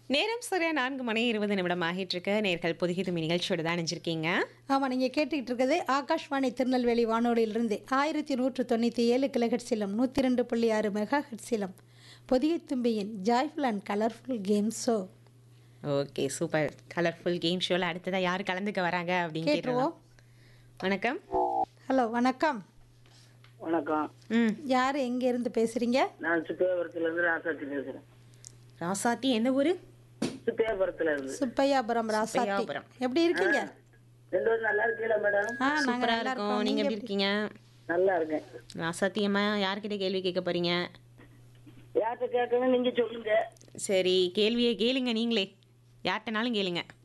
நேரம் சரியா நான்கு மணி இருபது நிமிடம் ஆகிட்டு இருக்கு நேர்கள் புதிய துமி நிகழ்ச்சியோட தான் நினைச்சிருக்கீங்க ஆமாம் நீங்கள் கேட்டுக்கிட்டு இருக்கிறது ஆகாஷ்வாணி திருநெல்வேலி வானொலியிலிருந்து ஆயிரத்தி நூற்று தொண்ணூற்றி ஏழு கிலோஹெட்ஸிலும் நூற்றி ரெண்டு புள்ளி ஆறு மெகா ஹெட்ஸிலும் பொதிகை தும்பியின் joyful and colourful game show okay super colourful game ஷோல அடுத்ததா யார் கலந்துக்க வராங்க அப்படின்னு கேட்டுருவோம் கேட்டுருவோம் வணக்கம் ஹலோ வணக்கம் வணக்கம் ம் யார் எங்கேருந்து பேசுகிறீங்க நான் சுப்பையாபுரத்துல இருந்து ராசாத்தி பேசுறேன் ராசாத்தி எந்த ஊரு சுப்பையாபுரத்துல இருந்து சுப்பையாபுரம் ராசாத்தி சுப்பையாபுரம். எப்படி இருக்கீங்க ரெண்டு பேரும் நல்லா இருக்கீங்களா மேடம் ஆ நாங்கள் சூப்பரா நல்லா இருக்கோம் இருக்கோம் நீங்க நீங்கள் எப்படி இருக்கீங்க நல்லா இருக்கேன் ராசாத்தி அம்மா யார்கிட்ட கேள்வி கேட்க போறீங்க யார்கிட்ட கேட்கணும் நீங்க சொல்லுங்க சரி கேள்வியை கேளுங்க நீங்களே யார்கிட்டனாலும் கேளுங்க